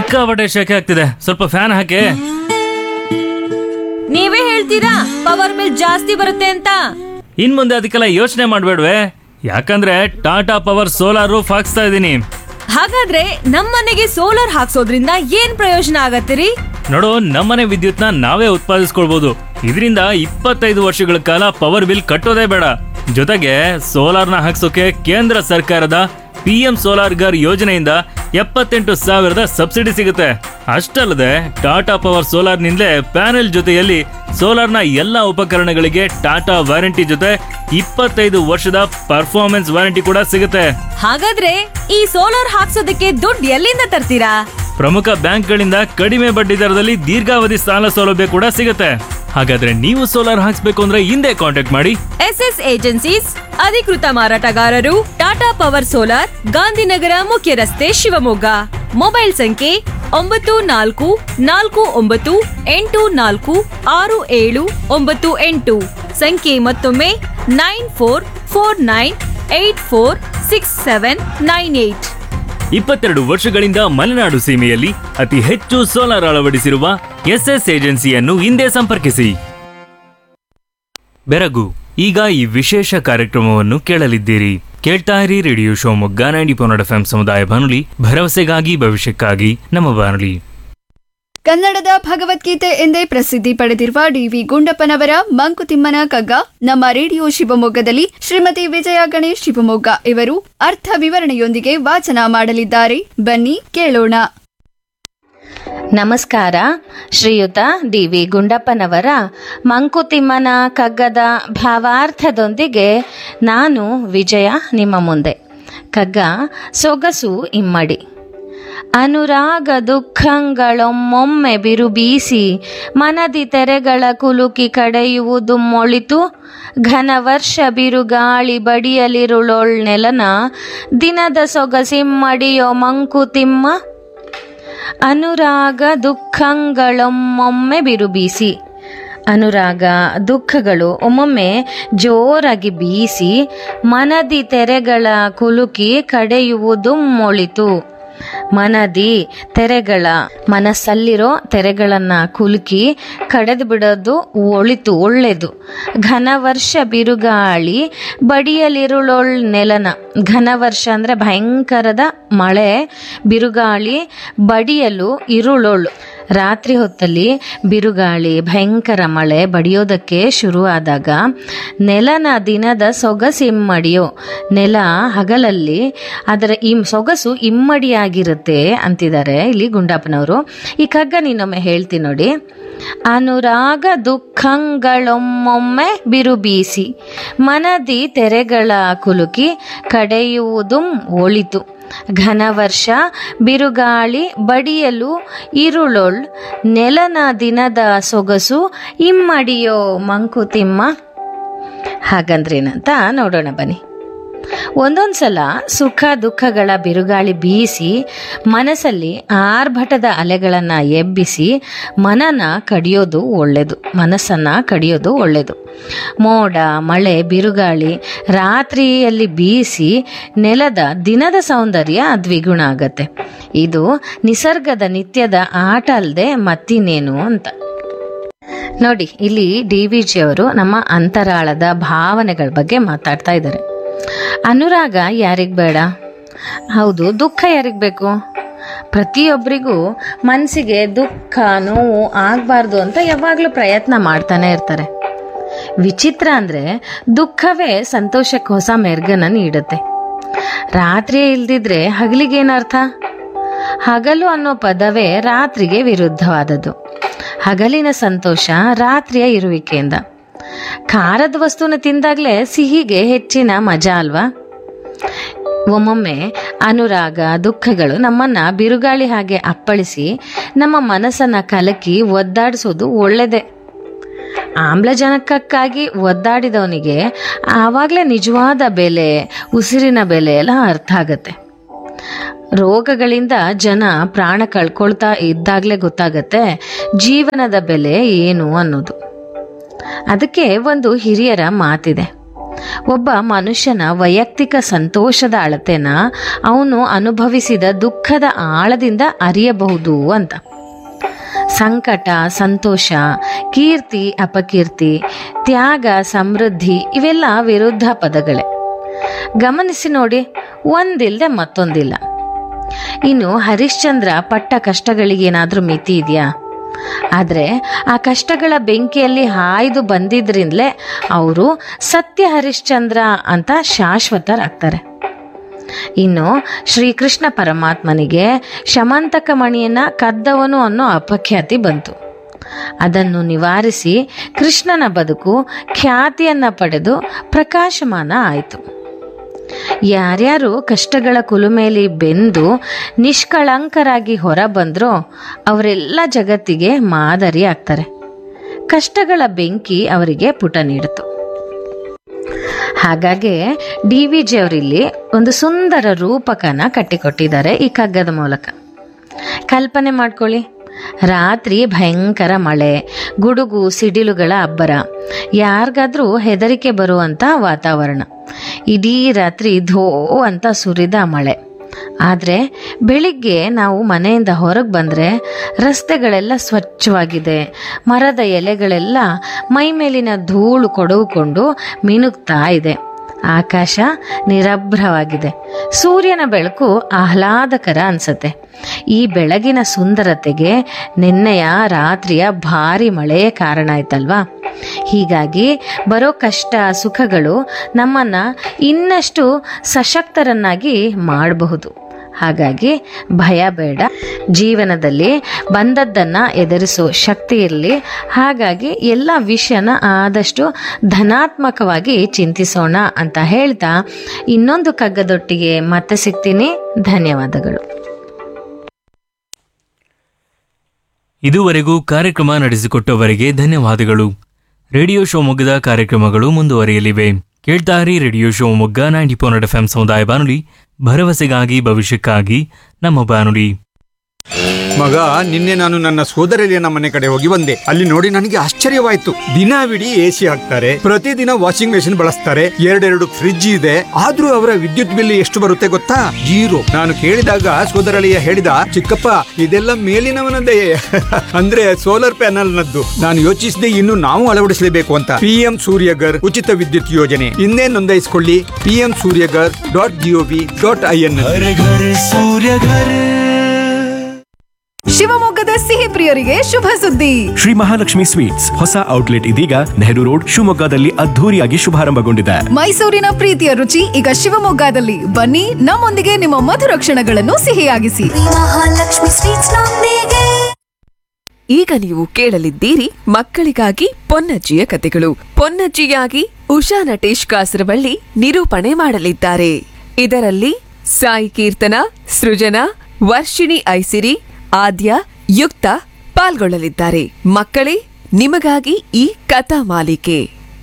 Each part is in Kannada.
ಸಿಕ್ಕಾಪಟ್ಟೆ ಶೆಕೆ ಆಗ್ತಿದೆ ಸ್ವಲ್ಪ ಫ್ಯಾನ್ ಹಾಕಿ ನೀವೇ ಹೇಳ್ತೀರಾ ಪವರ್ ಬಿಲ್ ಜಾಸ್ತಿ ಬರುತ್ತೆ ಅಂತ ಇನ್ ಮುಂದೆ ಅದಕ್ಕೆಲ್ಲ ಯೋಚನೆ ಮಾಡ್ಬೇಡ್ವೆ ಯಾಕಂದ್ರೆ ಟಾಟಾ ಪವರ್ ಸೋಲಾರ್ ರೂಫ್ ಹಾಕ್ಸ್ತಾ ಇದ್ದೀನಿ ಹಾಗಾದ್ರೆ ನಮ್ಮನೆಗೆ ಸೋಲಾರ್ ಹಾಕ್ಸೋದ್ರಿಂದ ಏನ್ ಪ್ರಯೋಜನ ಆಗತ್ತಿರಿ ನೋಡು ನಮ್ಮನೆ ವಿದ್ಯುತ್ನ ನಾವೇ ಉತ್ಪಾದಿಸ್ಕೊಳ್ಬಹುದು ಇದರಿಂದ ಇಪ್ಪತ್ತೈದು ವರ್ಷಗಳ ಕಾಲ ಪವರ್ ಬಿಲ್ ಕಟ್ಟೋದೇ ಬೇಡ ಜೊತೆಗೆ ಸೋಲಾರ್ನ ಹಾಕ್ಸೋಕೆ ಕೇಂದ್ರ ಸರ್ಕಾರದ ಪಿ ಎಂ ಸೋಲಾರ್ ಗರ್ ಯೋಜನೆಯಿಂದ ಎಪ್ಪತ್ತೆಂಟು ಸಾವಿರದ ಸಬ್ಸಿಡಿ ಸಿಗುತ್ತೆ ಅಷ್ಟಲ್ಲದೆ ಟಾಟಾ ಪವರ್ ಸೋಲಾರ್ನಿಂದಲೇ ಪ್ಯಾನೆಲ್ ಜೊತೆಯಲ್ಲಿ ಸೋಲಾರ್ನ ಎಲ್ಲ ಉಪಕರಣಗಳಿಗೆ ಟಾಟಾ ವಾರಂಟಿ ಜೊತೆ ಇಪ್ಪತ್ತೈದು ವರ್ಷದ ಪರ್ಫಾರ್ಮೆನ್ಸ್ ವಾರಂಟಿ ಕೂಡ ಸಿಗುತ್ತೆ ಹಾಗಾದ್ರೆ ಈ ಸೋಲಾರ್ ಹಾಕ್ಸೋದಕ್ಕೆ ದುಡ್ಡು ಎಲ್ಲಿಂದ ತರ್ತೀರಾ ಪ್ರಮುಖ ಬ್ಯಾಂಕ್ಗಳಿಂದ ಕಡಿಮೆ ಬಡ್ಡಿ ದರದಲ್ಲಿ ದೀರ್ಘಾವಧಿ ಸಾಲ ಸೌಲಭ್ಯ ಕೂಡ ಸಿಗುತ್ತೆ ಹಾಗಾದ್ರೆ ನೀವು ಸೋಲಾರ್ ಹಾಕ್ಸ್ಬೇಕು ಅಂದ್ರೆ ಹಿಂದೆ ಕಾಂಟ್ಯಾಕ್ಟ್ ಮಾಡಿ ಎಸ್ ಎಸ್ ಏಜೆನ್ಸೀಸ್ ಅಧಿಕೃತ ಮಾರಾಟಗಾರರು ಟಾಟಾ ಪವರ್ ಸೋಲಾರ್ ಗಾಂಧಿನಗರ ಮುಖ್ಯ ರಸ್ತೆ ಶಿವಮೊಗ್ಗ ಮೊಬೈಲ್ ಸಂಖ್ಯೆ ಒಂಬತ್ತು ನಾಲ್ಕು ನಾಲ್ಕು ಒಂಬತ್ತು ಎಂಟು ನಾಲ್ಕು ಆರು ಏಳು ಒಂಬತ್ತು ಎಂಟು ಸಂಖ್ಯೆ ಮತ್ತೊಮ್ಮೆ nine four four nine eight four six seven nine eight ಇಪ್ಪತ್ತೆರಡು ವರ್ಷಗಳಿಂದ ಮಲೆನಾಡು ಸೀಮೆಯಲ್ಲಿ ಅತಿ ಹೆಚ್ಚು ಸೋಲಾರ್ ಅಳವಡಿಸಿರುವ ಎಸ್ಎಸ್ ಏಜೆನ್ಸಿಯನ್ನು ಹಿಂದೆ ಸಂಪರ್ಕಿಸಿ ಬೆರಗು ಈಗ ಈ ವಿಶೇಷ ಕಾರ್ಯಕ್ರಮವನ್ನು ಕೇಳಲಿದ್ದೀರಿ ಕೇಳ್ತಾ ಇರಿ ರೇಡಿಯೋ ಶಿವಮೊಗ್ಗ ನೈಂಟಿ ಪೊನ್ನಡ ಎಫ್ ಸಮುದಾಯ ಬಾನುಲಿ ಭರವಸೆಗಾಗಿ ಭವಿಷ್ಯಕ್ಕಾಗಿ ನಮ್ಮ ಬಾನುಲಿ ಕನ್ನಡದ ಭಗವದ್ಗೀತೆ ಎಂದೇ ಪ್ರಸಿದ್ಧಿ ಪಡೆದಿರುವ ಡಿವಿ ಗುಂಡಪ್ಪನವರ ಮಂಕುತಿಮ್ಮನ ಕಗ್ಗ ನಮ್ಮ ರೇಡಿಯೋ ಶಿವಮೊಗ್ಗದಲ್ಲಿ ಶ್ರೀಮತಿ ವಿಜಯ ಗಣೇಶ್ ಶಿವಮೊಗ್ಗ ಇವರು ಅರ್ಥ ವಿವರಣೆಯೊಂದಿಗೆ ವಾಚನ ಮಾಡಲಿದ್ದಾರೆ ಬನ್ನಿ ಕೇಳೋಣ ನಮಸ್ಕಾರ ಶ್ರೀಯುತ ಡಿ ವಿ ಗುಂಡಪ್ಪನವರ ಮಂಕುತಿಮ್ಮನ ಕಗ್ಗದ ಭಾವಾರ್ಥದೊಂದಿಗೆ ನಾನು ವಿಜಯ ನಿಮ್ಮ ಮುಂದೆ ಕಗ್ಗ ಸೊಗಸು ಇಮ್ಮಡಿ ಅನುರಾಗ ದುಃಖಗಳೊಮ್ಮೊಮ್ಮೆ ಬಿರುಬೀಸಿ ಮನದಿ ತೆರೆಗಳ ಕುಲುಕಿ ಕಡೆಯುವುದು ಮೊಳಿತು ಘನವರ್ಷ ಬಿರುಗಾಳಿ ಬಡಿಯಲಿರುಳೊಳ್ ನೆಲನ ದಿನದ ಸೊಗಸಿಮ್ಮಡಿಯೋ ಮಂಕುತಿಮ್ಮ ಅನುರಾಗ ದುಃಖಗಳೊಮ್ಮೊಮ್ಮೆ ಬಿರುಬೀಸಿ ಅನುರಾಗ ದುಃಖಗಳು ಒಮ್ಮೊಮ್ಮೆ ಜೋರಾಗಿ ಬೀಸಿ ಮನದಿ ತೆರೆಗಳ ಕುಲುಕಿ ಕಡೆಯುವುದು ಮೊಳಿತು ಮನದಿ ತೆರೆಗಳ ಮನಸ್ಸಲ್ಲಿರೋ ತೆರೆಗಳನ್ನ ಕುಲುಕಿ ಕಡೆದು ಬಿಡೋದು ಒಳಿತು ಒಳ್ಳೆದು ಘನವರ್ಷ ಬಿರುಗಾಳಿ ಬಡಿಯಲಿರುಳೊಳ್ ನೆಲನ ಘನವರ್ಷ ಅಂದ್ರೆ ಭಯಂಕರದ ಮಳೆ ಬಿರುಗಾಳಿ ಬಡಿಯಲು ಇರುಳೊಳು ರಾತ್ರಿ ಹೊತ್ತಲ್ಲಿ ಬಿರುಗಾಳಿ ಭಯಂಕರ ಮಳೆ ಬಡಿಯೋದಕ್ಕೆ ಶುರುವಾದಾಗ ನೆಲನ ದಿನದ ಸೊಗಸಿಮ್ಮಡಿಯೋ ನೆಲ ಹಗಲಲ್ಲಿ ಅದರ ಈ ಸೊಗಸು ಇಮ್ಮಡಿಯಾಗಿರುತ್ತೆ ಅಂತಿದ್ದಾರೆ ಇಲ್ಲಿ ಗುಂಡಪ್ಪನವರು ಈ ಕಗ್ಗ ನೀನೊಮ್ಮೆ ಹೇಳ್ತೀನಿ ನೋಡಿ ಅನುರಾಗ ದುಃಖಗಳೊಮ್ಮೊಮ್ಮೆ ಬಿರುಬೀಸಿ ಮನದಿ ತೆರೆಗಳ ಕುಲುಕಿ ಕಡೆಯುವುದು ಒಳಿತು ಘನವರ್ಷ ಬಿರುಗಾಳಿ ಬಡಿಯಲು ಇರುಳೊಳ್ ನೆಲನ ದಿನದ ಸೊಗಸು ಇಮ್ಮಡಿಯೋ ಮಂಕುತಿಮ್ಮ ಹಾಗಂದ್ರೇನಂತ ನೋಡೋಣ ಬನ್ನಿ ಒಂದೊಂದು ಸಲ ಸುಖ ದುಃಖಗಳ ಬಿರುಗಾಳಿ ಬೀಸಿ ಮನಸ್ಸಲ್ಲಿ ಆರ್ಭಟದ ಅಲೆಗಳನ್ನು ಎಬ್ಬಿಸಿ ಮನನ ಕಡಿಯೋದು ಒಳ್ಳೆಯದು ಮನಸ್ಸನ್ನು ಕಡಿಯೋದು ಒಳ್ಳೆಯದು ಮೋಡ ಮಳೆ ಬಿರುಗಾಳಿ ರಾತ್ರಿಯಲ್ಲಿ ಬೀಸಿ ನೆಲದ ದಿನದ ಸೌಂದರ್ಯ ದ್ವಿಗುಣ ಆಗತ್ತೆ ಇದು ನಿಸರ್ಗದ ನಿತ್ಯದ ಆಟ ಅಲ್ಲದೆ ಮತ್ತಿನ್ನೇನು ಅಂತ ನೋಡಿ ಇಲ್ಲಿ ಡಿ ವಿ ಜಿ ಅವರು ನಮ್ಮ ಅಂತರಾಳದ ಭಾವನೆಗಳ ಬಗ್ಗೆ ಮಾತಾಡ್ತಾ ಇದ್ದಾರೆ ಅನುರಾಗ ಯಾರಿಗ್ ಬೇಡ ಹೌದು ದುಃಖ ಯಾರಿಗ್ ಬೇಕು ಪ್ರತಿಯೊಬ್ಬರಿಗೂ ಮನಸ್ಸಿಗೆ ದುಃಖ ನೋವು ಆಗಬಾರ್ದು ಅಂತ ಯಾವಾಗಲೂ ಪ್ರಯತ್ನ ಮಾಡ್ತಾನೆ ಇರ್ತಾರೆ ವಿಚಿತ್ರ ಅಂದ್ರೆ ದುಃಖವೇ ಸಂತೋಷಕ್ಕೆ ಹೊಸ ಮೆರ್ಗನ ನೀಡುತ್ತೆ ರಾತ್ರಿಯೇ ಇಲ್ದಿದ್ರೆ ಹಗಲಿಗೇನರ್ಥ ಹಗಲು ಅನ್ನೋ ಪದವೇ ರಾತ್ರಿಗೆ ವಿರುದ್ಧವಾದದ್ದು ಹಗಲಿನ ಸಂತೋಷ ರಾತ್ರಿಯ ಇರುವಿಕೆಯಿಂದ ಖಾರದ ವಸ್ತುನ ತಿಂದಾಗಲೇ ಸಿಹಿಗೆ ಹೆಚ್ಚಿನ ಮಜಾ ಅಲ್ವಾ ಒಮ್ಮೊಮ್ಮೆ ಅನುರಾಗ ದುಃಖಗಳು ನಮ್ಮನ್ನ ಬಿರುಗಾಳಿ ಹಾಗೆ ಅಪ್ಪಳಿಸಿ ನಮ್ಮ ಮನಸ್ಸನ್ನ ಕಲಕಿ ಒದ್ದಾಡಿಸೋದು ಒಳ್ಳೆಯದೇ ಆಮ್ಲಜನಕಕ್ಕಾಗಿ ಒದ್ದಾಡಿದವನಿಗೆ ಆವಾಗಲೇ ನಿಜವಾದ ಬೆಲೆ ಉಸಿರಿನ ಬೆಲೆ ಎಲ್ಲ ಅರ್ಥ ಆಗತ್ತೆ ರೋಗಗಳಿಂದ ಜನ ಪ್ರಾಣ ಕಳ್ಕೊಳ್ತಾ ಇದ್ದಾಗಲೇ ಗೊತ್ತಾಗತ್ತೆ ಜೀವನದ ಬೆಲೆ ಏನು ಅನ್ನೋದು ಅದಕ್ಕೆ ಒಂದು ಹಿರಿಯರ ಮಾತಿದೆ ಒಬ್ಬ ಮನುಷ್ಯನ ವೈಯಕ್ತಿಕ ಸಂತೋಷದ ಅಳತೆನ ಅವನು ಅನುಭವಿಸಿದ ದುಃಖದ ಆಳದಿಂದ ಅರಿಯಬಹುದು ಅಂತ ಸಂಕಟ ಸಂತೋಷ ಕೀರ್ತಿ ಅಪಕೀರ್ತಿ ತ್ಯಾಗ ಸಮೃದ್ಧಿ ಇವೆಲ್ಲ ವಿರುದ್ಧ ಪದಗಳೇ ಗಮನಿಸಿ ನೋಡಿ ಒಂದಿಲ್ಲದೆ ಮತ್ತೊಂದಿಲ್ಲ ಇನ್ನು ಹರಿಶ್ಚಂದ್ರ ಪಟ್ಟ ಕಷ್ಟಗಳಿಗೇನಾದ್ರೂ ಮಿತಿ ಇದೆಯಾ ಆದರೆ ಆ ಕಷ್ಟಗಳ ಬೆಂಕಿಯಲ್ಲಿ ಹಾಯ್ದು ಬಂದಿದ್ರಿಂದಲೇ ಅವರು ಸತ್ಯ ಹರಿಶ್ಚಂದ್ರ ಅಂತ ಶಾಶ್ವತರಾಗ್ತಾರೆ ಇನ್ನು ಶ್ರೀಕೃಷ್ಣ ಪರಮಾತ್ಮನಿಗೆ ಶಮಂತಕ ಮಣಿಯನ್ನ ಕದ್ದವನು ಅನ್ನೋ ಅಪಖ್ಯಾತಿ ಬಂತು ಅದನ್ನು ನಿವಾರಿಸಿ ಕೃಷ್ಣನ ಬದುಕು ಖ್ಯಾತಿಯನ್ನ ಪಡೆದು ಪ್ರಕಾಶಮಾನ ಆಯಿತು ಯಾರ್ಯಾರು ಕಷ್ಟಗಳ ಕುಲುಮೇಲಿ ಬೆಂದು ನಿಷ್ಕಳಂಕರಾಗಿ ಹೊರ ಬಂದ್ರೋ ಅವರೆಲ್ಲ ಜಗತ್ತಿಗೆ ಮಾದರಿ ಆಗ್ತಾರೆ ಕಷ್ಟಗಳ ಬೆಂಕಿ ಅವರಿಗೆ ಪುಟ ನೀಡಿತು ಹಾಗಾಗಿ ಡಿ ವಿ ಜಿ ಅವರಿಲ್ಲಿ ಒಂದು ಸುಂದರ ರೂಪಕನ ಕಟ್ಟಿಕೊಟ್ಟಿದ್ದಾರೆ ಈ ಕಗ್ಗದ ಮೂಲಕ ಕಲ್ಪನೆ ಮಾಡ್ಕೊಳ್ಳಿ ರಾತ್ರಿ ಭಯಂಕರ ಮಳೆ ಗುಡುಗು ಸಿಡಿಲುಗಳ ಅಬ್ಬರ ಯಾರಿಗಾದ್ರೂ ಹೆದರಿಕೆ ಬರುವಂತ ವಾತಾವರಣ ಇಡೀ ರಾತ್ರಿ ಧೋ ಅಂತ ಸುರಿದ ಮಳೆ ಆದರೆ ಬೆಳಿಗ್ಗೆ ನಾವು ಮನೆಯಿಂದ ಹೊರಗೆ ಬಂದರೆ ರಸ್ತೆಗಳೆಲ್ಲ ಸ್ವಚ್ಛವಾಗಿದೆ ಮರದ ಎಲೆಗಳೆಲ್ಲ ಮೈ ಮೇಲಿನ ಧೂಳು ಕೊಡವುಕೊಂಡು ಮಿನುಗ್ತಾ ಇದೆ ಆಕಾಶ ನಿರಭ್ರವಾಗಿದೆ ಸೂರ್ಯನ ಬೆಳಕು ಆಹ್ಲಾದಕರ ಅನ್ಸತ್ತೆ ಈ ಬೆಳಗಿನ ಸುಂದರತೆಗೆ ನಿನ್ನೆಯ ರಾತ್ರಿಯ ಭಾರಿ ಮಳೆಯೇ ಕಾರಣ ಆಯ್ತಲ್ವಾ ಹೀಗಾಗಿ ಬರೋ ಕಷ್ಟ ಸುಖಗಳು ನಮ್ಮನ್ನ ಇನ್ನಷ್ಟು ಸಶಕ್ತರನ್ನಾಗಿ ಮಾಡಬಹುದು ಹಾಗಾಗಿ ಭಯ ಬೇಡ ಜೀವನದಲ್ಲಿ ಬಂದದ್ದನ್ನ ಎದುರಿಸೋ ಶಕ್ತಿ ಇರಲಿ ಹಾಗಾಗಿ ಎಲ್ಲ ವಿಷಯನ ಆದಷ್ಟು ಧನಾತ್ಮಕವಾಗಿ ಚಿಂತಿಸೋಣ ಅಂತ ಹೇಳ್ತಾ ಇನ್ನೊಂದು ಕಗ್ಗದೊಟ್ಟಿಗೆ ಮತ್ತೆ ಸಿಗ್ತೀನಿ ಧನ್ಯವಾದಗಳು ಇದುವರೆಗೂ ಕಾರ್ಯಕ್ರಮ ನಡೆಸಿಕೊಟ್ಟವರಿಗೆ ಧನ್ಯವಾದಗಳು ರೇಡಿಯೋ ಶಿವಮೊಗ್ಗದ ಕಾರ್ಯಕ್ರಮಗಳು ಮುಂದುವರಿಯಲಿವೆ ಕೇಳ್ತಾರಿ radio Shivamogga ninety four F M ಸಮುದಾಯ ಬಾನುಲಿ ಭರವಸೆಗಾಗಿ ಭವಿಷ್ಯಕ್ಕಾಗಿ ನಮ್ಮ ಬಾನುಲಿ ಮಗ ನಿನ್ನೆ ನಾನು ನನ್ನ ಸೋದರಳಿಯನ ಮನೆ ಕಡೆ ಹೋಗಿ ಬಂದೆ ಅಲ್ಲಿ ನೋಡಿ ನನಗೆ ಆಶ್ಚರ್ಯವಾಯ್ತು ದಿನವಿಡೀ ಎ ಸಿ ಹಾಕ್ತಾರೆ ಪ್ರತಿದಿನ ವಾಷಿಂಗ್ ಮೆಷಿನ್ ಬಳಸ್ತಾರೆ ಎರಡೆರಡು ಫ್ರಿಡ್ಜ್ ಇದೆ ಆದ್ರೂ ಅವರ ವಿದ್ಯುತ್ ಬಿಲ್ ಎಷ್ಟು ಬರುತ್ತೆ ಗೊತ್ತಾ ಜೀರೋ ನಾನು ಕೇಳಿದಾಗ ಸೋದರಳಿಯ ಹೇಳಿದ ಚಿಕ್ಕಪ್ಪ ಇದೆಲ್ಲ ಮೇಲಿನವನದೇ ಅಂದ್ರೆ ಸೋಲಾರ್ ಪ್ಯಾನಲ್ ನದ್ದು ನಾನು ಯೋಚಿಸಿದೆ ಇನ್ನು ನಾವು ಅಳವಡಿಸಲೇಬೇಕು ಅಂತ ಪಿಎಂ ಸೂರ್ಯಗರ್ ಉಚಿತ ವಿದ್ಯುತ್ ಯೋಜನೆ ಇನ್ನೇ ನೋಂದಾಯಿಸಿಕೊಳ್ಳಿ PM Suryaghar dot GOV dot I N ಶಿವಮೊಗ್ಗದ ಸಿಹಿ ಪ್ರಿಯರಿಗೆ ಶುಭ ಸುದ್ದಿ ಶ್ರೀ ಮಹಾಲಕ್ಷ್ಮಿ ಸ್ವೀಟ್ಸ್ ಹೊಸ ಔಟ್ಲೆಟ್ ಇದೀಗ ನೆಹರು ರೋಡ್ ಶಿವಮೊಗ್ಗದಲ್ಲಿ ಅದ್ಧೂರಿಯಾಗಿ ಶುಭಾರಂಭಗೊಂಡಿದೆ ಮೈಸೂರಿನ ಪ್ರೀತಿಯ ರುಚಿ ಈಗ ಶಿವಮೊಗ್ಗದಲ್ಲಿ ಬನ್ನಿ ನಮ್ಮೊಂದಿಗೆ ನಿಮ್ಮ ಮಧುರ ಕ್ಷಣಗಳನ್ನು ಸಿಹಿಯಾಗಿಸಿ ಮಹಾಲಕ್ಷ್ಮಿ ಸ್ವೀಟ್ಸ್ ನೊಂದಿಗೆ ಈಗ ನೀವು ಕೇಳಲಿದ್ದೀರಿ ಮಕ್ಕಳಿಗಾಗಿ ಪೊನ್ನಜ್ಜಿಯ ಕತೆಗಳು ಪೊನ್ನಜ್ಜಿಯಾಗಿ ಉಷಾ ನಟೇಶ್ ಕಾಸರವಳ್ಳಿ ನಿರೂಪಣೆ ಮಾಡಲಿದ್ದಾರೆ ಇದರಲ್ಲಿ ಸಾಯಿ ಕೀರ್ತನ ಸೃಜನಾ ವರ್ಷಿಣಿ ಐಸಿರಿ ಆದ್ಯ ಯುಕ್ತ ಪಾಲ್ಗೊಳ್ಳಲಿದ್ದಾರೆ ಮಕ್ಕಳೇ ನಿಮಗಾಗಿ ಈ ಕಥಾ ಮಾಲಿಕೆ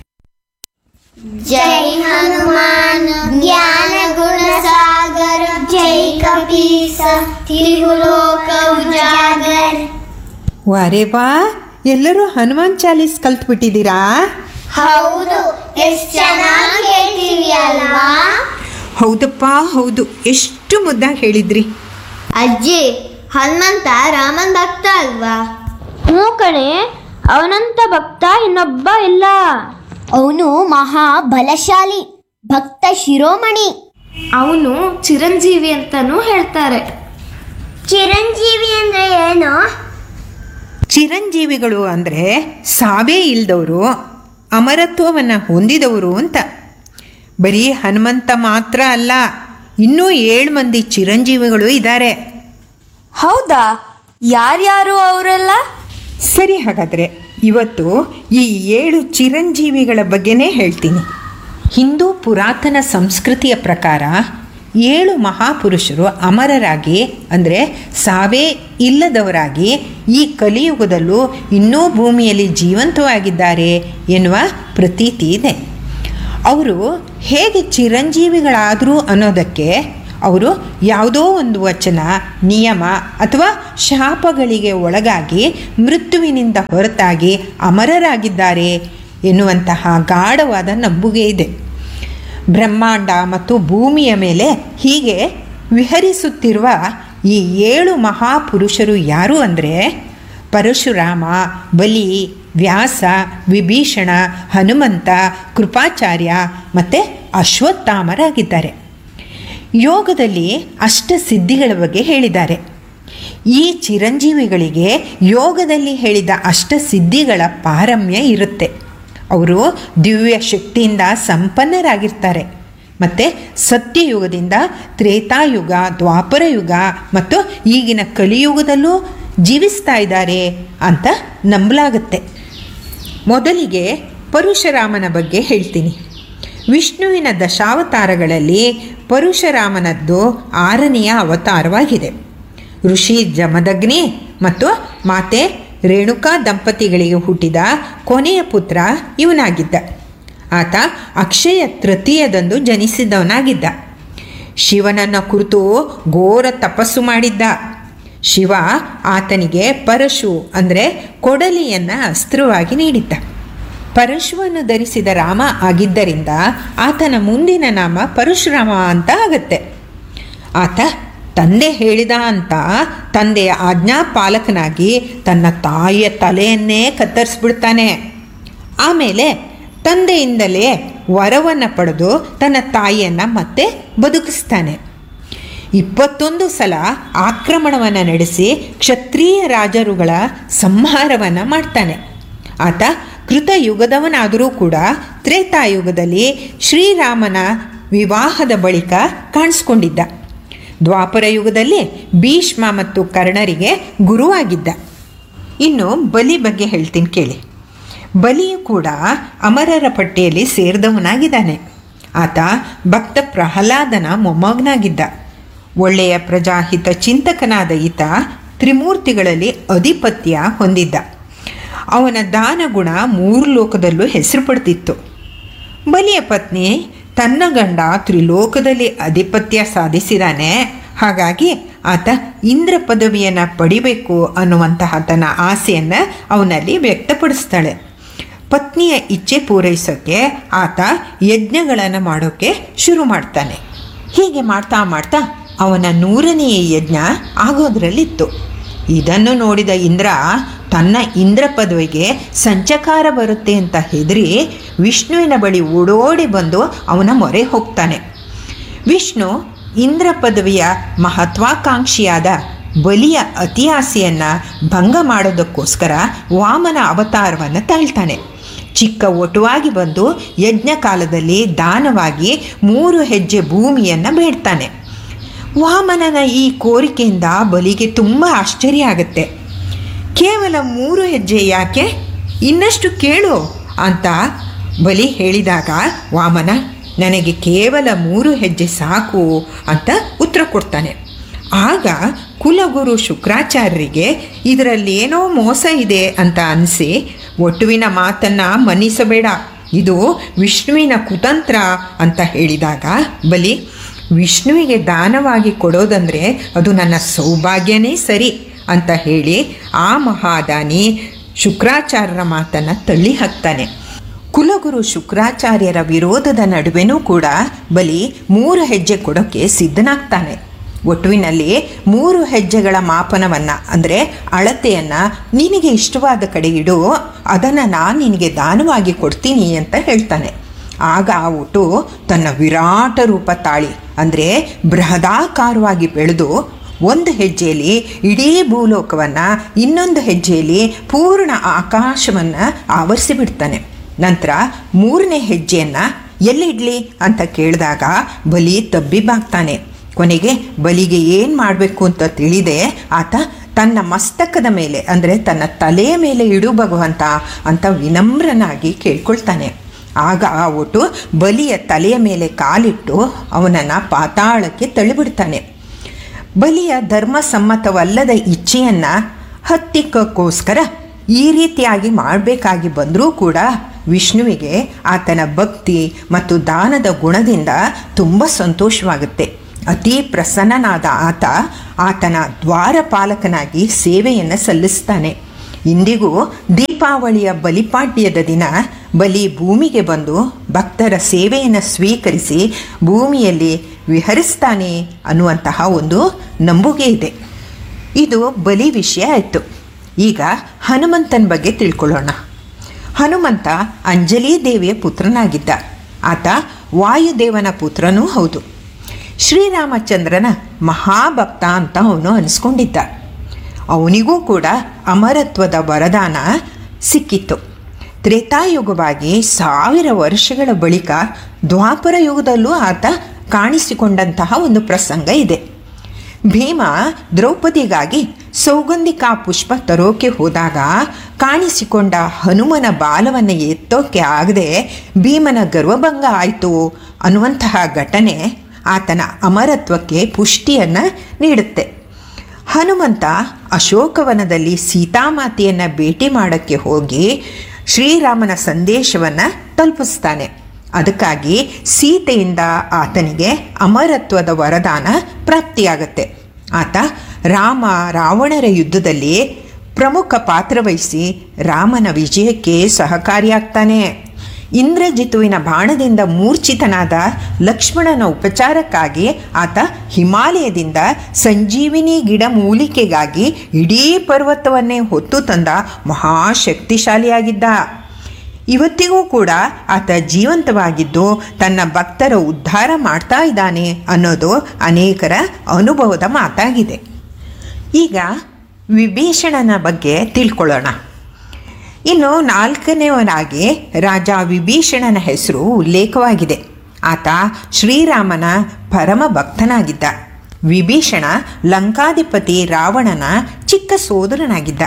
ಜೈ ಹನುಮಾನ್ ಜ್ಞಾನ ಗುಣ ಸಾಗರ ಜೈ ಕಪೀಸ ತಿರುಲೋಕ ಉಜಾಗರ್ ವಾರೇ ವಾ ಎಲ್ಲರೂ ಹನುಮಾನ್ ಚಾಲೀಸ್ ಕಲ್ತ್ಬಿಟ್ಟಿದ್ದೀರಾ ಹೌದು ಎಷ್ಟ್ ಚೆನ್ನಾಗಿ ಹೇಳ್ತೀವಿ ಅಲ್ವಾ ಹೌದಪ್ಪ ಹೌದು ಎಷ್ಟು ಮುದ್ದಾಗಿ ಹೇಳಿದ್ರಿ ಅಜ್ಜಿ ಹನುಮಂತ ರಾಮನ್ ಭಕ್ತ ಅಲ್ವಾ ಹ್ಞೂ ಕಣೆ ಅವನಂತ ಭಕ್ತ ಇನ್ನೊಬ್ಬ ಇಲ್ಲ ಅವನು ಮಹಾ ಬಲಶಾಲಿ ಭಕ್ತ ಶಿರೋಮಣಿ ಅವನು ಚಿರಂಜೀವಿ ಅಂತಾನೂ ಹೇಳ್ತಾರೆ ಚಿರಂಜೀವಿ ಅಂದ್ರೆ ಏನು ಚಿರಂಜೀವಿಗಳು ಅಂದರೆ ಸಾವೇ ಇಲ್ದವರು ಅಮರತ್ವವನ್ನು ಹೊಂದಿದವರು ಅಂತ ಬರೀ ಹನುಮಂತ ಮಾತ್ರ ಅಲ್ಲ ಇನ್ನೂ ಏಳು ಮಂದಿ ಚಿರಂಜೀವಿಗಳು ಇದ್ದಾರೆ ಹೌದಾ ಯಾರ್ಯಾರು ಅವರೆಲ್ಲ ಸರಿ ಹಾಗಾದರೆ ಇವತ್ತು ಈ ಏಳು ಚಿರಂಜೀವಿಗಳ ಬಗ್ಗೆನೇ ಹೇಳ್ತೀನಿ ಹಿಂದೂ ಪುರಾತನ ಸಂಸ್ಕೃತಿಯ ಪ್ರಕಾರ ಏಳು ಮಹಾಪುರುಷರು ಅಮರರಾಗಿ ಅಂದರೆ ಸಾವೇ ಇಲ್ಲದವರಾಗಿ ಈ ಕಲಿಯುಗದಲ್ಲೂ ಇನ್ನೂ ಭೂಮಿಯಲ್ಲಿ ಜೀವಂತವಾಗಿದ್ದಾರೆ ಎನ್ನುವ ಪ್ರತೀತಿ ಇದೆ ಅವರು ಹೇಗೆ ಚಿರಂಜೀವಿಗಳಾದರು ಅನ್ನೋದಕ್ಕೆ ಅವರು ಯಾವುದೋ ಒಂದು ವಚನ ನಿಯಮ ಅಥವಾ ಶಾಪಗಳಿಗೆ ಒಳಗಾಗಿ ಮೃತ್ಯುವಿನಿಂದ ಹೊರತಾಗಿ ಅಮರರಾಗಿದ್ದಾರೆ ಎನ್ನುವಂತಹ ಗಾಢವಾದ ನಂಬುಗೆ ಇದೆ ಬ್ರಹ್ಮಾಂಡ ಮತ್ತು ಭೂಮಿಯ ಮೇಲೆ ಹೀಗೆ ವಿಹರಿಸುತ್ತಿರುವ ಈ ಏಳು ಮಹಾಪುರುಷರು ಯಾರು ಅಂದರೆ ಪರಶುರಾಮ ಬಲಿ ವ್ಯಾಸ ವಿಭೀಷಣ ಹನುಮಂತ ಕೃಪಾಚಾರ್ಯ ಮತ್ತು ಅಶ್ವತ್ಥಾಮರಾಗಿದ್ದಾರೆ ಯೋಗದಲ್ಲಿ ಅಷ್ಟ ಸಿದ್ಧಿಗಳ ಬಗ್ಗೆ ಹೇಳಿದ್ದಾರೆ ಈ ಚಿರಂಜೀವಿಗಳಿಗೆ ಯೋಗದಲ್ಲಿ ಹೇಳಿದ ಅಷ್ಟ ಸಿದ್ಧಿಗಳ ಪಾರಮ್ಯ ಇರುತ್ತೆ ಅವರು ದಿವ್ಯ ಶಕ್ತಿಯಿಂದ ಸಂಪನ್ನರಾಗಿರ್ತಾರೆ ಮತ್ತು ಸತ್ಯಯುಗದಿಂದ ತ್ರೇತಾಯುಗ ದ್ವಾಪರ ಯುಗ ಮತ್ತು ಈಗಿನ ಕಲಿಯುಗದಲ್ಲೂ ಜೀವಿಸ್ತಾ ಇದ್ದಾರೆ ಅಂತ ನಂಬಲಾಗುತ್ತೆ ಮೊದಲಿಗೆ ಪರಶುರಾಮನ ಬಗ್ಗೆ ಹೇಳ್ತೀನಿ ವಿಷ್ಣುವಿನ ದಶಾವತಾರಗಳಲ್ಲಿ ಪರಶುರಾಮನದ್ದು ಆರನೆಯ ಅವತಾರವಾಗಿದೆ ಋಷಿ ಜಮದಗ್ನಿ ಮತ್ತು ಮಾತೆ ರೇಣುಕಾ ದಂಪತಿಗಳಿಗೆ ಹುಟ್ಟಿದ ಕೊನೆಯ ಪುತ್ರ ಇವನಾಗಿದ್ದ ಆತ ಅಕ್ಷಯ ತೃತೀಯದಂದು ಜನಿಸಿದವನಾಗಿದ್ದ ಶಿವನನ್ನು ಕುರಿತು ಘೋರ ತಪಸ್ಸು ಮಾಡಿದ್ದ ಶಿವ ಆತನಿಗೆ ಪರಶು ಅಂದರೆ ಕೊಡಲಿಯನ್ನು ಅಸ್ತ್ರವಾಗಿ ನೀಡಿದ್ದ ಪರಶುವನ್ನು ಧರಿಸಿದ ರಾಮ ಆಗಿದ್ದರಿಂದ ಆತನ ಮುಂದಿನ ನಾಮ ಪರಶುರಾಮ ಅಂತ ಆಗತ್ತೆ ಆತ ತಂದೆ ಹೇಳಿದ ಅಂತ ತಂದೆಯ ಆಜ್ಞಾಪಾಲಕನಾಗಿ ತನ್ನ ತಾಯಿಯ ತಲೆಯನ್ನೇ ಕತ್ತರಿಸ್ಬಿಡ್ತಾನೆ ಆಮೇಲೆ ತಂದೆಯಿಂದಲೇ ವರವನ್ನು ಪಡೆದು ತನ್ನ ತಾಯಿಯನ್ನು ಮತ್ತೆ ಬದುಕಿಸ್ತಾನೆ ಇಪ್ಪತ್ತೊಂದು ಸಲ ಆಕ್ರಮಣವನ್ನು ನಡೆಸಿ ಕ್ಷತ್ರಿಯ ರಾಜರುಗಳ ಸಂಹಾರವನ್ನು ಮಾಡ್ತಾನೆ ಆತ ಕೃತಯುಗದವನಾದರೂ ಕೂಡ ತ್ರೇತಾಯುಗದಲ್ಲಿ ಶ್ರೀರಾಮನ ವಿವಾಹದ ಬಳಿಕ ಕಾಣಿಸ್ಕೊಂಡಿದ್ದ ದ್ವಾಪರ ಯುಗದಲ್ಲಿ ಭೀಷ್ಮ ಮತ್ತು ಕರ್ಣರಿಗೆ ಗುರುವಾಗಿದ್ದ ಇನ್ನು ಬಲಿ ಬಗ್ಗೆ ಹೇಳ್ತೀನಿ ಕೇಳಿ ಬಲಿಯು ಕೂಡ ಅಮರರ ಪಟ್ಟಿಯಲ್ಲಿ ಸೇರಿದವನಾಗಿದ್ದಾನೆ ಆತ ಭಕ್ತ ಪ್ರಹ್ಲಾದನ ಮೊಮ್ಮಗನಾಗಿದ್ದ ಒಳ್ಳೆಯ ಪ್ರಜಾಹಿತ ಚಿಂತಕನಾದ ಈತ ತ್ರಿಮೂರ್ತಿಗಳಲ್ಲಿ ಅಧಿಪತ್ಯ ಹೊಂದಿದ್ದ ಅವನ ದಾನಗುಣ ಮೂರು ಲೋಕದಲ್ಲೂ ಹೆಸರು ಪಡೆದಿತ್ತು ಬಲಿಯ ಪತ್ನಿ ತನ್ನ ಗಂಡ ತ್ರಿಲೋಕದಲ್ಲಿ ಅಧಿಪತ್ಯ ಸಾಧಿಸಿದಾನೆ ಹಾಗಾಗಿ ಆತ ಇಂದ್ರ ಪದವಿಯನ್ನು ಪಡಿಬೇಕು ಅನ್ನುವಂತಹ ತನ್ನ ಆಸೆಯನ್ನು ಅವನಲ್ಲಿ ವ್ಯಕ್ತಪಡಿಸ್ತಾಳೆ ಪತ್ನಿಯ ಇಚ್ಛೆ ಪೂರೈಸೋಕ್ಕೆ ಆತ ಯಜ್ಞಗಳನ್ನು ಮಾಡೋಕ್ಕೆ ಶುರು ಮಾಡ್ತಾನೆ ಹೀಗೆ ಮಾಡ್ತಾ ಮಾಡ್ತಾ ಅವನ ನೂರನೆಯ ಯಜ್ಞ ಆಗೋದ್ರಲ್ಲಿತ್ತು ಇದನ್ನು ನೋಡಿದ ಇಂದ್ರ ತನ್ನ ಇಂದ್ರ ಪದವಿಗೆ ಸಂಚಕಾರ ಬರುತ್ತೆ ಅಂತ ಹೆದರಿ ವಿಷ್ಣುವಿನ ಬಳಿ ಓಡೋಡಿ ಬಂದು ಅವನ ಮೊರೆ ಹೋಗ್ತಾನೆ ವಿಷ್ಣು ಇಂದ್ರ ಪದವಿಯ ಮಹತ್ವಾಕಾಂಕ್ಷಿಯಾದ ಬಲಿಯ ಅತಿಯಾಸೆಯನ್ನು ಭಂಗ ಮಾಡೋದಕ್ಕೋಸ್ಕರ ವಾಮನ ಅವತಾರವನ್ನು ತಾಳ್ತಾನೆ ಚಿಕ್ಕ ಒಟುವಾಗಿ ಬಂದು ಯಜ್ಞ ಕಾಲದಲ್ಲಿ ದಾನವಾಗಿ ಮೂರು ಹೆಜ್ಜೆ ಭೂಮಿಯನ್ನು ಬೇಡ್ತಾನೆ ವಾಮನನ ಈ ಕೋರಿಕೆಯಿಂದ ಬಲಿಗೆ ತುಂಬ ಆಶ್ಚರ್ಯ ಆಗುತ್ತೆ ಕೇವಲ ಮೂರು ಹೆಜ್ಜೆ ಯಾಕೆ ಇನ್ನಷ್ಟು ಕೇಳು ಅಂತ ಬಲಿ ಹೇಳಿದಾಗ ವಾಮನ ನನಗೆ ಕೇವಲ ಮೂರು ಹೆಜ್ಜೆ ಸಾಕು ಅಂತ ಉತ್ತರ ಕೊಡ್ತಾನೆ ಆಗ ಕುಲಗುರು ಶುಕ್ರಾಚಾರ್ಯರಿಗೆ ಇದರಲ್ಲಿ ಏನೋ ಮೋಸ ಇದೆ ಅಂತ ಅನಿಸಿ ಒಟ್ಟುವಿನ ಮಾತನ್ನು ಮನ್ನಿಸಬೇಡ ಇದು ವಿಷ್ಣುವಿನ ಕುತಂತ್ರ ಅಂತ ಹೇಳಿದಾಗ ಬಲಿ ವಿಷ್ಣುವಿಗೆ ದಾನವಾಗಿ ಕೊಡೋದಂದರೆ ಅದು ನನ್ನ ಸೌಭಾಗ್ಯನೇ ಸರಿ ಅಂತ ಹೇಳಿ ಆ ಮಹಾದಾನಿ ಶುಕ್ರಾಚಾರ್ಯರ ಮಾತನ್ನು ತಳ್ಳಿ ಹಾಕ್ತಾನೆ ಕುಲಗುರು ಶುಕ್ರಾಚಾರ್ಯರ ವಿರೋಧದ ನಡುವೆನೂ ಕೂಡ ಬಲಿ ಮೂರು ಹೆಜ್ಜೆ ಕೊಡೋಕ್ಕೆ ಸಿದ್ಧನಾಗ್ತಾನೆ ಒಟ್ಟುವಿನಲ್ಲಿ ಮೂರು ಹೆಜ್ಜೆಗಳ ಮಾಪನವನ್ನು ಅಂದರೆ ಅಳತೆಯನ್ನು ನಿನಗೆ ಇಷ್ಟವಾದ ಕಡೆ ಇಡು ಅದನ್ನು ನಾನು ನಿನಗೆ ದಾನವಾಗಿ ಕೊಡ್ತೀನಿ ಅಂತ ಹೇಳ್ತಾನೆ ಆಗ ಆ ಒಟ್ಟು ತನ್ನ ವಿರಾಟ ರೂಪ ತಾಳಿ ಅಂದರೆ ಬೃಹದಾಕಾರವಾಗಿ ಬೆಳೆದು ಒಂದು ಹೆಜ್ಜೆಯಲ್ಲಿ ಇಡೀ ಭೂಲೋಕವನ್ನು ಇನ್ನೊಂದು ಹೆಜ್ಜೆಯಲ್ಲಿ ಪೂರ್ಣ ಆಕಾಶವನ್ನು ಆವರಿಸಿಬಿಡ್ತಾನೆ ನಂತರ ಮೂರನೇ ಹೆಜ್ಜೆಯನ್ನು ಎಲ್ಲಿಡ್ಲಿ ಅಂತ ಕೇಳಿದಾಗ ಬಲಿ ತಬ್ಬಿಬಾಗ್ತಾನೆ ಕೊನೆಗೆ ಬಲಿಗೆ ಏನು ಮಾಡಬೇಕು ಅಂತ ತಿಳಿದೆ ಆತ ತನ್ನ ಮಸ್ತಕದ ಮೇಲೆ ಅಂದರೆ ತನ್ನ ತಲೆಯ ಮೇಲೆ ಇಡು ಭಗವಂತ ಅಂತ ವಿನಮ್ರನಾಗಿ ಕೇಳ್ಕೊಳ್ತಾನೆ ಆಗ ಆ ಒಟ್ಟು ಬಲಿಯ ತಲೆಯ ಮೇಲೆ ಕಾಲಿಟ್ಟು ಅವನನ್ನು ಪಾತಾಳಕ್ಕೆ ತಳ್ಳಿಬಿಡ್ತಾನೆ ಬಲಿಯ ಧರ್ಮಸಮ್ಮತವಲ್ಲದ ಇಚ್ಛೆಯನ್ನು ಹತ್ತಿಕ್ಕೋಸ್ಕರ ಈ ರೀತಿಯಾಗಿ ಮಾಡಬೇಕಾಗಿ ಬಂದರೂ ಕೂಡ ವಿಷ್ಣುವಿಗೆ ಆತನ ಭಕ್ತಿ ಮತ್ತು ದಾನದ ಗುಣದಿಂದ ತುಂಬ ಸಂತೋಷವಾಗುತ್ತೆ ಅತೀ ಪ್ರಸನ್ನನಾದ ಆತ ಆತನ ದ್ವಾರಪಾಲಕನಾಗಿ ಸೇವೆಯನ್ನು ಸಲ್ಲಿಸ್ತಾನೆ ಇಂದಿಗೂ ದೀಪಾವಳಿಯ ಬಲಿಪಾಡ್ಯದ ದಿನ ಬಲಿ ಭೂಮಿಗೆ ಬಂದು ಭಕ್ತರ ಸೇವೆಯನ್ನು ಸ್ವೀಕರಿಸಿ ಭೂಮಿಯಲ್ಲಿ ವಿಹರಿಸ್ತಾನೆ ಅನ್ನುವಂತಹ ಒಂದು ನಂಬುಗೆ ಇದೆ ಇದು ಬಲಿ ವಿಷಯ ಆಯಿತು ಈಗ ಹನುಮಂತನ ಬಗ್ಗೆ ತಿಳ್ಕೊಳ್ಳೋಣ ಹನುಮಂತ ಅಂಜಲಿ ದೇವಿಯ ಪುತ್ರನಾಗಿದ್ದ ಆತ ವಾಯುದೇವನ ಪುತ್ರನೂ ಹೌದು ಶ್ರೀರಾಮಚಂದ್ರನ ಮಹಾಭಕ್ತ ಅಂತ ಅವನು ಅನಿಸ್ಕೊಂಡಿದ್ದ ಅವನಿಗೂ ಕೂಡ ಅಮರತ್ವದ ವರದಾನ ಸಿಕ್ಕಿತ್ತು ತ್ರೇತಾಯುಗವಾಗಿ ಸಾವಿರ ವರ್ಷಗಳ ಬಳಿಕ ದ್ವಾಪರ ಯುಗದಲ್ಲೂ ಆತ ಕಾಣಿಸಿಕೊಂಡಂತಹ ಒಂದು ಪ್ರಸಂಗ ಇದೆ ಭೀಮ ದ್ರೌಪದಿಗಾಗಿ ಸೌಗಂಧಿಕಾ ಪುಷ್ಪ ತರೋಕೆ ಹೋದಾಗ ಕಾಣಿಸಿಕೊಂಡ ಹನುಮನ ಬಾಲವನ್ನು ಎತ್ತೋಕೆ ಆಗದೆ ಭೀಮನ ಗರ್ವಭಂಗ ಆಯಿತು ಅನ್ನುವಂತಹ ಘಟನೆ ಆತನ ಅಮರತ್ವಕ್ಕೆ ಪುಷ್ಟಿಯನ್ನು ನೀಡುತ್ತೆ ಹನುಮಂತ ಅಶೋಕವನದಲ್ಲಿ ಸೀತಾಮಾತೆಯನ್ನು ಭೇಟಿ ಮಾಡೋಕ್ಕೆ ಹೋಗಿ ಶ್ರೀರಾಮನ ಸಂದೇಶವನ್ನು ತಲುಪಿಸ್ತಾನೆ ಅದಕ್ಕಾಗಿ ಸೀತೆಯಿಂದ ಆತನಿಗೆ ಅಮರತ್ವದ ವರದಾನ ಪ್ರಾಪ್ತಿಯಾಗತ್ತೆ ಆತ ರಾಮ ರಾವಣರ ಯುದ್ಧದಲ್ಲಿ ಪ್ರಮುಖ ಪಾತ್ರ ವಹಿಸಿ ರಾಮನ ವಿಜಯಕ್ಕೆ ಸಹಕಾರಿಯಾಗ್ತಾನೆ ಇಂದ್ರಜಿತುವಿನ ಬಾಣದಿಂದ ಮೂರ್ಛಿತನಾದ ಲಕ್ಷ್ಮಣನ ಉಪಚಾರಕ್ಕಾಗಿ ಆತ ಹಿಮಾಲಯದಿಂದ ಸಂಜೀವಿನಿ ಗಿಡ ಮೂಲಿಕೆಗಾಗಿ ಇಡೀ ಪರ್ವತವನ್ನೇ ಹೊತ್ತು ತಂದ ಮಹಾಶಕ್ತಿಶಾಲಿಯಾಗಿದ್ದ ಇವತ್ತಿಗೂ ಕೂಡ ಆತ ಜೀವಂತವಾಗಿದ್ದು ತನ್ನ ಭಕ್ತರ ಉದ್ಧಾರ ಮಾಡ್ತಾ ಇದ್ದಾನೆ ಅನ್ನೋದು ಅನೇಕರ ಅನುಭವದ ಮಾತಾಗಿದೆ ಈಗ ವಿಭೀಷಣನ ಬಗ್ಗೆ ತಿಳ್ಕೊಳ್ಳೋಣ ಇನ್ನು ನಾಲ್ಕನೆಯವನಾಗಿ ರಾಜ ವಿಭೀಷಣನ ಹೆಸರು ಉಲ್ಲೇಖವಾಗಿದೆ ಆತ ಶ್ರೀರಾಮನ ಪರಮ ಭಕ್ತನಾಗಿದ್ದ ವಿಭೀಷಣ ಲಂಕಾಧಿಪತಿ ರಾವಣನ ಚಿಕ್ಕ ಸೋದರನಾಗಿದ್ದ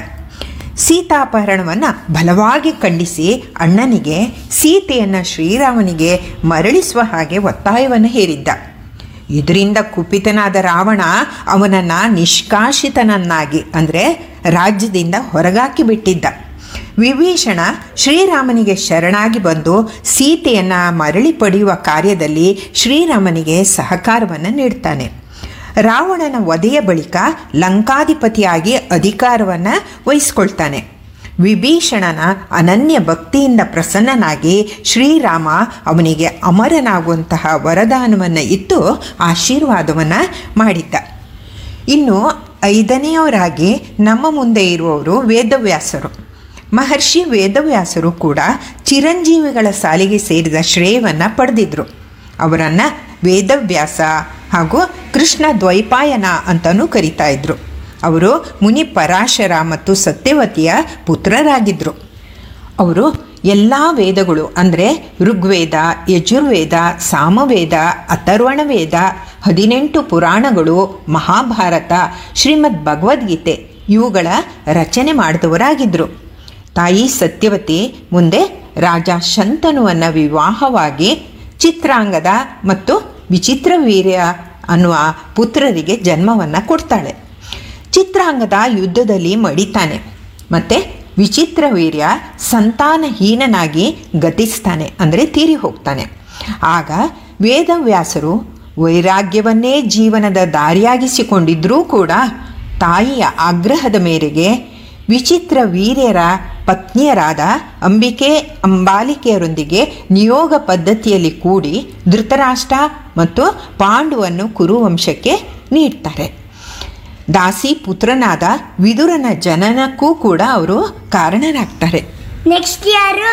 ಸೀತಾಪಹರಣವನ್ನು ಬಲವಾಗಿ ಖಂಡಿಸಿ ಅಣ್ಣನಿಗೆ ಸೀತೆಯನ್ನು ಶ್ರೀರಾಮನಿಗೆ ಮರಳಿಸುವ ಹಾಗೆ ಒತ್ತಾಯವನ್ನು ಹೇರಿದ್ದ ಇದರಿಂದ ಕುಪಿತನಾದ ರಾವಣ ಅವನನ್ನು ನಿಷ್ಕಾಶಿತನನ್ನಾಗಿ ಅಂದರೆ ರಾಜ್ಯದಿಂದ ಹೊರಗಾಕಿ ಬಿಟ್ಟಿದ್ದ ವಿಭೀಷಣ ಶ್ರೀರಾಮನಿಗೆ ಶರಣಾಗಿ ಬಂದು ಸೀತೆಯನ್ನು ಮರಳಿ ಪಡೆಯುವ ಕಾರ್ಯದಲ್ಲಿ ಶ್ರೀರಾಮನಿಗೆ ಸಹಕಾರವನ್ನು ನೀಡ್ತಾನೆ ರಾವಣನ ವಧೆಯ ಬಳಿಕ ಲಂಕಾಧಿಪತಿಯಾಗಿ ಅಧಿಕಾರವನ್ನು ವಹಿಸ್ಕೊಳ್ತಾನೆ ವಿಭೀಷಣನ ಅನನ್ಯ ಭಕ್ತಿಯಿಂದ ಪ್ರಸನ್ನನಾಗಿ ಶ್ರೀರಾಮ ಅವನಿಗೆ ಅಮರನಾಗುವಂತಹ ವರದಾನವನ್ನು ಇತ್ತು ಆಶೀರ್ವಾದವನ್ನು ಮಾಡಿದ್ದ ಇನ್ನು ಐದನೆಯವರಾಗಿ ನಮ್ಮ ಮುಂದೆ ಇರುವವರು ವೇದವ್ಯಾಸರು ಮಹರ್ಷಿ ವೇದವ್ಯಾಸರು ಕೂಡ ಚಿರಂಜೀವಿಗಳ ಸಾಲಿಗೆ ಸೇರಿದ ಶ್ರೇಯವನ್ನು ಪಡೆದಿದ್ರು ಅವರನ್ನು ವೇದವ್ಯಾಸ ಹಾಗೂ ಕೃಷ್ಣ ದ್ವೈಪಾಯನ ಅಂತಲೂ ಕರಿತಾ ಇದ್ರು ಅವರು ಮುನಿ ಪರಾಶರ ಮತ್ತು ಸತ್ಯವತಿಯ ಪುತ್ರರಾಗಿದ್ದರು ಅವರು ಎಲ್ಲ ವೇದಗಳು ಅಂದರೆ ಋಗ್ವೇದ ಯಜುರ್ವೇದ ಸಾಮವೇದ ಅಥರ್ವಣ ವೇದ ಹದಿನೆಂಟು ಪುರಾಣಗಳು ಮಹಾಭಾರತ ಶ್ರೀಮದ್ ಭಗವದ್ಗೀತೆ ಇವುಗಳ ರಚನೆ ಮಾಡಿದವರಾಗಿದ್ದರು ತಾಯಿ ಸತ್ಯವತಿ ಮುಂದೆ ರಾಜ ಶಂತನುವನ್ನು ವಿವಾಹವಾಗಿ ಚಿತ್ರಾಂಗದ ಮತ್ತು ವಿಚಿತ್ರ ವೀರ್ಯ ಅನ್ನುವ ಪುತ್ರರಿಗೆ ಜನ್ಮವನ್ನು ಕೊಡ್ತಾಳೆ ಚಿತ್ರಾಂಗದ ಯುದ್ಧದಲ್ಲಿ ಮಡಿತಾನೆ ಮತ್ತು ವಿಚಿತ್ರ ವೀರ್ಯ ಸಂತಾನಹೀನನಾಗಿ ಗತಿಸ್ತಾನೆ ಅಂದರೆ ತೀರಿ ಹೋಗ್ತಾನೆ ಆಗ ವೇದವ್ಯಾಸರು ವೈರಾಗ್ಯವನ್ನೇ ಜೀವನದ ದಾರಿಯಾಗಿಸಿಕೊಂಡಿದ್ರೂ ಕೂಡ ತಾಯಿಯ ಆಗ್ರಹದ ಮೇರೆಗೆ ವಿಚಿತ್ರ ವೀರ್ಯರ ಪತ್ನಿಯರಾದ ಅಂಬಿಕೆ ಅಂಬಾಲಿಕೆಯರೊಂದಿಗೆ ನಿಯೋಗ ಪದ್ಧತಿಯಲ್ಲಿ ಕೂಡಿ ಧೃತರಾಷ್ಟ್ರ ಮತ್ತು ಪಾಂಡುವನ್ನು ಕುರುವಂಶಕ್ಕೆ ನೀಡ್ತಾರೆ ದಾಸಿ ಪುತ್ರನಾದ ವಿದುರನ ಜನನಕ್ಕೂ ಕೂಡ ಅವರು ಕಾರಣರಾಗ್ತಾರೆ ನೆಕ್ಸ್ಟ್ ಯಾರು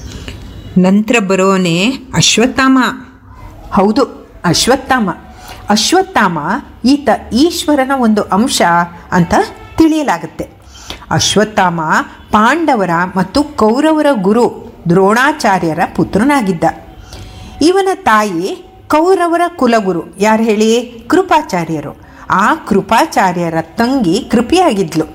ನಂತರ ಬರೋನೆ ಅಶ್ವತ್ಥಾಮ ಹೌದು ಅಶ್ವತ್ಥಾಮ ಅಶ್ವತ್ಥಾಮ ಈತ ಈಶ್ವರನ ಒಂದು ಅಂಶ ಅಂತ ತಿಳಿಯಲಾಗುತ್ತೆ ಅಶ್ವತ್ಥಾಮ ಪಾಂಡವರ ಮತ್ತು ಕೌರವರ ಗುರು ದ್ರೋಣಾಚಾರ್ಯರ ಪುತ್ರನಾಗಿದ್ದ ಇವನ ತಾಯಿ ಕೌರವರ ಕುಲಗುರು ಯಾರು ಹೇಳಿ ಕೃಪಾಚಾರ್ಯರು ಆ ಕೃಪಾಚಾರ್ಯರ ತಂಗಿ ಕೃಪಿಯಾಗಿದ್ಲು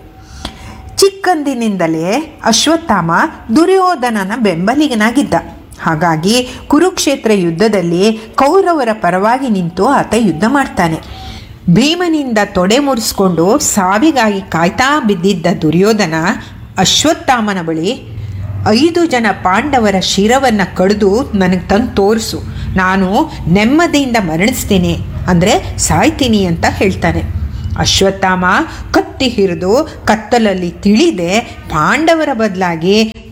ಚಿಕ್ಕಂದಿನಿಂದಲೇ ಅಶ್ವತ್ಥಾಮ ದುರ್ಯೋಧನನ ಬೆಂಬಲಿಗನಾಗಿದ್ದ ಹಾಗಾಗಿ ಕುರುಕ್ಷೇತ್ರ ಯುದ್ಧದಲ್ಲಿ ಕೌರವರ ಪರವಾಗಿ ನಿಂತು ಆತ ಯುದ್ಧ ಮಾಡ್ತಾನೆ ಭೀಮನಿಂದ ತೊಡೆ ಮುರಿಸ್ಕೊಂಡು ಸಾವಿಗಾಗಿ ಕಾಯ್ತಾ ಬಿದ್ದಿದ್ದ ದುರ್ಯೋಧನ ಅಶ್ವತ್ಥಾಮನ ಬಳಿ ಐದು ಜನ ಪಾಂಡವರ ಶಿರವನ್ನು ಕಡಿದು ನನಗೆ ತಂದು ತೋರಿಸು ನಾನು ನೆಮ್ಮದಿಯಿಂದ ಮರಣಿಸ್ತೀನಿ ಅಂದರೆ ಸಾಯ್ತೀನಿ ಅಂತ ಹೇಳ್ತಾನೆ ಅಶ್ವತ್ಥಾಮ ಕತ್ತಿ ಹಿರಿದು ಕತ್ತಲಲ್ಲಿ ತಿಳಿದೆ ಪಾಂಡವರ ಬದಲಾಗಿ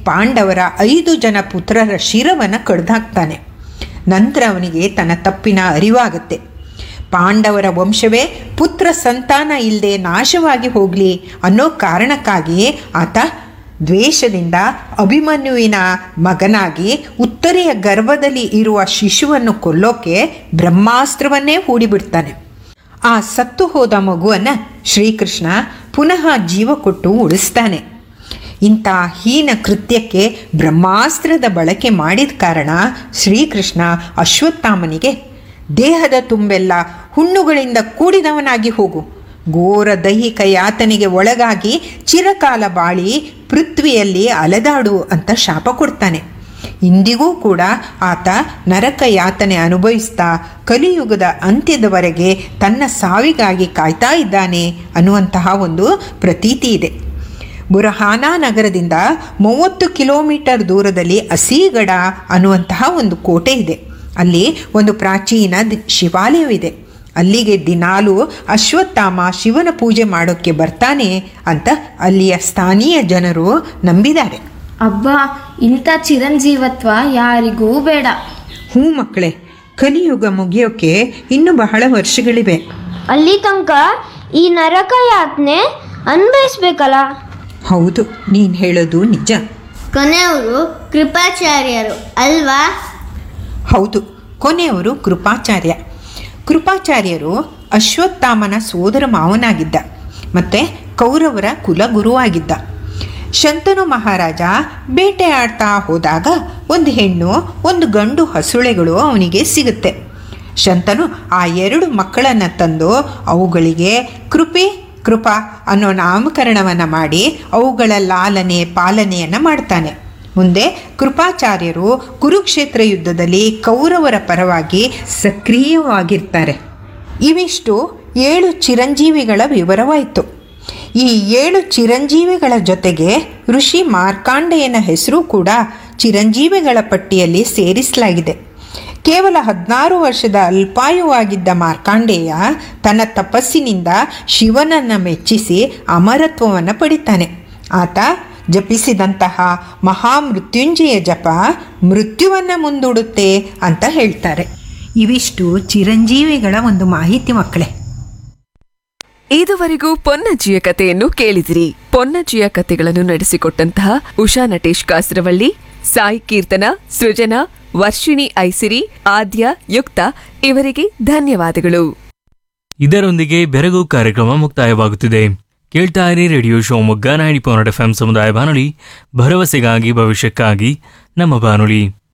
ಪಾಂಡವರ ಐದು ಜನ ಪುತ್ರರ ಶಿರವನ್ನು ಕಡ್ದಾಕ್ತಾನೆ ನಂತರ ಅವನಿಗೆ ತನ್ನ ತಪ್ಪಿನ ಅರಿವಾಗುತ್ತೆ ಪಾಂಡವರ ವಂಶವೇ ಪುತ್ರ ಸಂತಾನ ಇಲ್ಲದೆ ನಾಶವಾಗಿ ಹೋಗಲಿ ಅನ್ನೋ ಕಾರಣಕ್ಕಾಗಿ ಆತ ದ್ವೇಷದಿಂದ ಅಭಿಮನ್ಯುವಿನ ಮಗನಾಗಿ ಉತ್ತರೆಯ ಗರ್ಭದಲ್ಲಿ ಇರುವ ಶಿಶುವನ್ನು ಕೊಲ್ಲೋಕೆ ಬ್ರಹ್ಮಾಸ್ತ್ರವನ್ನೇ ಹೂಡಿಬಿಡ್ತಾನೆ ಆ ಸತ್ತು ಹೋದ ಮಗುವನ್ನು ಶ್ರೀಕೃಷ್ಣ ಪುನಃ ಜೀವ ಕೊಟ್ಟು ಉಳಿಸ್ತಾನೆ ಇಂಥ ಹೀನ ಕೃತ್ಯಕ್ಕೆ ಬ್ರಹ್ಮಾಸ್ತ್ರದ ಬಳಕೆ ಮಾಡಿದ ಕಾರಣ ಶ್ರೀಕೃಷ್ಣ ಅಶ್ವತ್ಥಾಮನಿಗೆ ದೇಹದ ತುಂಬೆಲ್ಲ ಹುಣ್ಣುಗಳಿಂದ ಕೂಡಿದವನಾಗಿ ಹೋಗು ಘೋರ ದೈಹಿಕ ಯಾತನೆಗೆ ಒಳಗಾಗಿ ಚಿರಕಾಲ ಬಾಳಿ ಪೃಥ್ವಿಯಲ್ಲಿ ಅಲೆದಾಡು ಅಂತ ಶಾಪ ಕೊಡ್ತಾನೆ ಇಂದಿಗೂ ಕೂಡ ಆತ ನರಕ ಯಾತನೆ ಅನುಭವಿಸ್ತಾ ಕಲಿಯುಗದ ಅಂತ್ಯದವರೆಗೆ ತನ್ನ ಸಾವಿಗಾಗಿ ಕಾಯ್ತಾ ಇದ್ದಾನೆ ಅನ್ನುವಂತಹ ಒಂದು ಪ್ರತೀತಿ ಇದೆ ಬುರಹಾನಾ ನಗರದಿಂದ ಮೂವತ್ತು ಕಿಲೋಮೀಟರ್ ದೂರದಲ್ಲಿ ಅಸೀಗಡ ಅನ್ನುವಂತಹ ಒಂದು ಕೋಟೆ ಇದೆ ಅಲ್ಲಿ ಒಂದು ಪ್ರಾಚೀನ ದಿ- ಶಿವಾಲಯವಿದೆ ಅಲ್ಲಿಗೆ ದಿನಾಲೂ ಅಶ್ವತ್ಥಾಮ ಶಿವನ ಪೂಜೆ ಮಾಡೋಕ್ಕೆ ಬರ್ತಾನೆ ಅಂತ ಅಲ್ಲಿಯ ಸ್ಥಾನೀಯ ಜನರು ನಂಬಿದ್ದಾರೆ ಅಬ್ಬಾ ಇಂಥ ಚಿರಂಜೀವತ್ವ ಯಾರಿಗೂ ಬೇಡ ಹ್ಞೂ ಮಕ್ಕಳೇ ಕಲಿಯುಗ ಮುಗಿಯೋಕ್ಕೆ ಇನ್ನೂ ಬಹಳ ವರ್ಷಗಳಿವೆ ಅಲ್ಲಿ ತನಕ ಈ ನರಕ ಯಾತನೆ ಅನ್ಭವಿಸ್ಬೇಕಲ್ಲ ಹೌದು ನೀನು ಹೇಳೋದು ನಿಜ ಕೊನೆಯವರು ಕೃಪಾಚಾರ್ಯರು ಅಲ್ವಾ ಹೌದು ಕೊನೆಯವರು ಕೃಪಾಚಾರ್ಯ ಕೃಪಾಚಾರ್ಯರು ಅಶ್ವತ್ಥಾಮನ ಸೋದರ ಮಾವನಾಗಿದ್ದ ಮತ್ತು ಕೌರವರ ಕುಲಗುರುವಾಗಿದ್ದ ಶಂತನು ಮಹಾರಾಜ ಬೇಟೆಯಾಡ್ತಾ ಹೋದಾಗ ಒಂದು ಹೆಣ್ಣು ಒಂದು ಗಂಡು ಹಸುಳೆಗಳು ಅವನಿಗೆ ಸಿಗುತ್ತೆ ಶಂತನು ಆ ಎರಡು ಮಕ್ಕಳನ್ನು ತಂದು ಅವುಗಳಿಗೆ ಕೃಪೆ ಕೃಪಾ ಅನ್ನೋ ನಾಮಕರಣವನ್ನು ಮಾಡಿ ಅವುಗಳ ಲಾಲನೆ ಪಾಲನೆಯನ್ನು ಮಾಡ್ತಾನೆ ಮುಂದೆ ಕೃಪಾಚಾರ್ಯರು ಕುರುಕ್ಷೇತ್ರ ಯುದ್ಧದಲ್ಲಿ ಕೌರವರ ಪರವಾಗಿ ಸಕ್ರಿಯವಾಗಿರ್ತಾರೆ ಇವಿಷ್ಟು ಏಳು ಚಿರಂಜೀವಿಗಳ ವಿವರವಾಯಿತು ಈ ಏಳು ಚಿರಂಜೀವಿಗಳ ಜೊತೆಗೆ ಋಷಿ ಮಾರ್ಕಾಂಡೆಯನ ಹೆಸರು ಕೂಡ ಚಿರಂಜೀವಿಗಳ ಪಟ್ಟಿಯಲ್ಲಿ ಸೇರಿಸಲಾಗಿದೆ ಕೇವಲ ಹದಿನಾರು ವರ್ಷದ ಅಲ್ಪಾಯುವಾಗಿದ್ದ ಮಾರ್ಕಾಂಡೇಯ ತನ್ನ ತಪಸ್ಸಿನಿಂದ ಶಿವನನ್ನು ಮೆಚ್ಚಿಸಿ ಅಮರತ್ವವನ್ನು ಪಡಿತಾನೆ ಆತ ಜಪಿಸಿದಂತಹ ಮಹಾಮೃತ್ಯುಂಜಯ ಜಪ ಮೃತ್ಯುವನ್ನು ಮುಂದೂಡುತ್ತೆ ಅಂತ ಹೇಳ್ತಾರೆ ಇವಿಷ್ಟು ಚಿರಂಜೀವಿಗಳ ಒಂದು ಮಾಹಿತಿ ಮಕ್ಕಳೇ ಇದುವರೆಗೂ ಪೊನ್ನಜ್ಜಿಯ ಕಥೆಯನ್ನು ಕೇಳಿದಿರಿ ಪೊನ್ನಜ್ಜಿಯ ಕಥೆಗಳನ್ನು ನಡೆಸಿಕೊಟ್ಟಂತಹ ಉಷಾ ನಟೇಶ್ ಕಾಸರವಳ್ಳಿ ಸಾಯಿ ಕೀರ್ತನ ಸೃಜನಾ ವರ್ಷಿಣಿ ಐಸಿರಿ ಆದ್ಯ ಯುಕ್ತ ಇವರಿಗೆ ಧನ್ಯವಾದಗಳು ಇದರೊಂದಿಗೆ ಬೆರಗು ಕಾರ್ಯಕ್ರಮ ಮುಕ್ತಾಯವಾಗುತ್ತಿದೆ ಕೇಳ್ತಾ ಇರಿ radio Shivamogga ninety point F M ಸಮುದಾಯ ಬಾನುಲಿ ಭರವಸೆಗಾಗಿ ಭವಿಷ್ಯಕ್ಕಾಗಿ ನಮ್ಮ ಬಾನುಲಿ